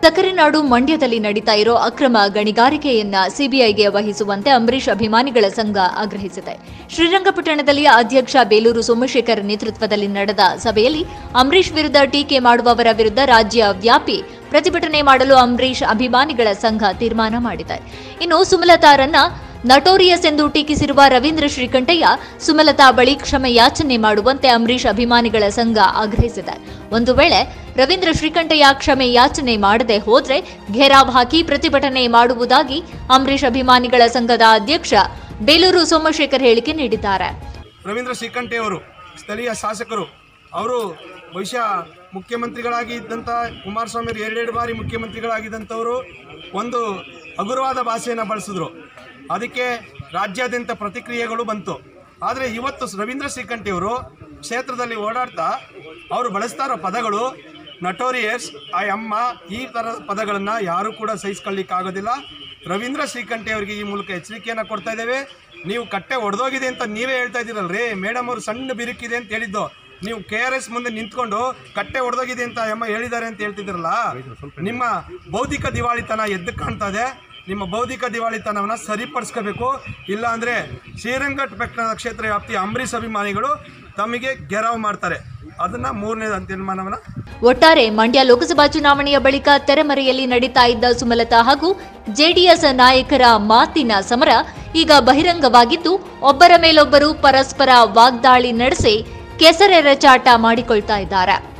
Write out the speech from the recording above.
ಸಕ್ಕರೆ ನಾಡು ಮಂಡ್ಯದಲ್ಲಿ ನಡೀತಾ ಇರೋ ಅಕ್ರಮ ಗಣಿಗಾರಿಕೆಯನ್ನ ಸಿಬಿಐಗೆ ವಹಿಸುವಂತೆ ಅಂಬರೀಷ್ ಅಭಿಮಾನಿಗಳ ಸಂಘ ಆಗ್ರಹಿಸಿದೆ ಶ್ರೀರಂಗಪಟ್ಟಣದಲ್ಲಿ ಅಧ್ಯಕ್ಷ ಬೇಲೂರು ಸೋಮಶೇಖರ್ ನೇತೃತ್ವದಲ್ಲಿ ನಡೆದ ಸಭೆಯಲ್ಲಿ ಅಂಬರೀಷ್ ವಿರುದ್ಧ ಟೀಕೆ ಮಾಡುವವರ ವಿರುದ್ಧ ರಾಜ್ಯ ವ್ಯಾಪಿ ಪ್ರತಿಭಟನೆ ಮಾಡಲು ಅಂಬರೀಷ್ ಅಭಿಮಾನಿಗಳ ಸಂಘ ತೀರ್ಮಾನ ಮಾಡಿದೆ ಇನ್ನು ಸುಮಲತಾರನ್ನ ನಟೋರಿಯಸ್ ಎಂದು ಟೀಕಿಸಿರುವ ರವೀಂದ್ರ ಶ್ರೀಕಂಠಯ್ಯ ಸುಮಲತಾ ಬಳಿ ಕ್ಷಮೆ ಯಾಚನೆ ಮಾಡುವಂತೆ ಅಂಬರೀಷ್ ಅಭಿಮಾನಿಗಳ ಸಂಘ ಆಗ್ರಹಿಸಿದೆ ಒಂದು ವೇಳೆ ರವೀಂದ್ರ ಶ್ರೀಕಂಠಯ್ಯ ಕ್ಷಮೆ ಯಾಚನೆ ಮಾಡದೆ ಹೋದ್ರೆ ಘೇರಾವ್ ಹಾಕಿ ಪ್ರತಿಭಟನೆ ಮಾಡುವುದಾಗಿ ಅಂಬರೀಷ್ ಅಭಿಮಾನಿಗಳ ಸಂಘದ ಅಧ್ಯಕ್ಷ ಬೇಲೂರು ಸೋಮಶೇಖರ್ ಹೇಳಿಕೆ ನೀಡಿದ್ದಾರೆ ರವೀಂದ್ರ ಶ್ರೀಕಂಠೆ ಅವರು ಸ್ಥಳೀಯ ಶಾಸಕರು ಅವರು ಬಹುಶಃ ಮುಖ್ಯಮಂತ್ರಿಗಳಾಗಿ ಇದ್ದಂಥ ಕುಮಾರಸ್ವಾಮಿ ಅವರು ಎರಡೆರಡು ಬಾರಿ ಮುಖ್ಯಮಂತ್ರಿಗಳಾಗಿದ್ದಂಥವರು ಒಂದು ಹಗುರವಾದ ಭಾಷೆಯನ್ನು ಬಳಸಿದ್ರು ಅದಕ್ಕೆ ರಾಜ್ಯಾದ್ಯಂತ ಪ್ರತಿಕ್ರಿಯೆಗಳು ಬಂತು ಆದರೆ ಇವತ್ತು ರವೀಂದ್ರ ಶ್ರೀಕಂಠಿ ಅವರು ಕ್ಷೇತ್ರದಲ್ಲಿ ಓಡಾಡ್ತಾ ಅವರು ಬಳಸ್ತಾ ಇರೋ ಪದಗಳು ನಟೋರಿಯಸ್ ಆ ಅಮ್ಮ ಈ ಥರದ ಪದಗಳನ್ನು ಯಾರೂ ಕೂಡ ಸಹಿಸ್ಕೊಳ್ಳಿಕ್ಕಾಗೋದಿಲ್ಲ ರವೀಂದ್ರ ಶ್ರೀಕಂಠಿ ಅವರಿಗೆ ಈ ಮೂಲಕ ಎಚ್ಚರಿಕೆಯನ್ನು ಕೊಡ್ತಾ ಇದ್ದೇವೆ ನೀವು ಕಟ್ಟೆ ಒಡೆದೋಗಿದೆ ಅಂತ ನೀವೇ ಹೇಳ್ತಾ ಇದ್ದೀರಲ್ರಿ ಮೇಡಮ್ ಅವರು ಸಣ್ಣ ಬಿರುಕಿದೆ ಅಂತ ಹೇಳಿದ್ದು ನೀವು ಕೆ ಆರ್ ಎಸ್ ಮುಂದೆ ನಿಂತ್ಕೊಂಡು ಕಟ್ಟೆ ಒಡೆದೋಗಿದೆ ಅಂತ ಅಮ್ಮ ಹೇಳಿದ್ದಾರೆ ಅಂತ ಹೇಳ್ತಿದ್ದೀರಲ್ಲ ನಿಮ್ಮ ಬೌದ್ಧಿಕ ದಿವಾಳಿತನ ಎದ್ದು ಕಾಣ್ತಾ ಇದೆ ನಿಮ್ಮ ಬೌದ್ಧಿಕ ದಿವಾಳಿತನವನ್ನು ಸರಿಪಡಿಸ್ಕೋಬೇಕು ಇಲ್ಲ ಅಂದರೆ ಶ್ರೀರಂಗಪಟ್ಟಣ ಕ್ಷೇತ್ರ ವ್ಯಾಪ್ತಿಯ ಅಂಬರೀಷ್ ಅಭಿಮಾನಿಗಳು ತಮಗೆ ಗೆರಾವ್ ಮಾಡ್ತಾರೆ ಅದನ್ನು ಮೂರನೇ ತೀರ್ಮಾನವನ್ನು ಒಟ್ಟಾರೆ ಮಂಡ್ಯ ಲೋಕಸಭಾ ಚುನಾವಣೆಯ ಬಳಿಕ ತೆರೆಮರೆಯಲ್ಲಿ ನಡೀತಾ ಇದ್ದ ಸುಮಲತಾ ಹಾಗೂ ಜೆಡಿಎಸ್ ನಾಯಕರ ಮಾತಿನ ಸಮರ ಈಗ ಬಹಿರಂಗವಾಗಿದ್ದು ಒಬ್ಬರ ಮೇಲೊಬ್ಬರು ಪರಸ್ಪರ ವಾಗ್ದಾಳಿ ನಡೆಸಿ ಕೆಸರೆರಚಾಟ ಮಾಡಿಕೊಳ್ತಾ ಇದ್ದಾರೆ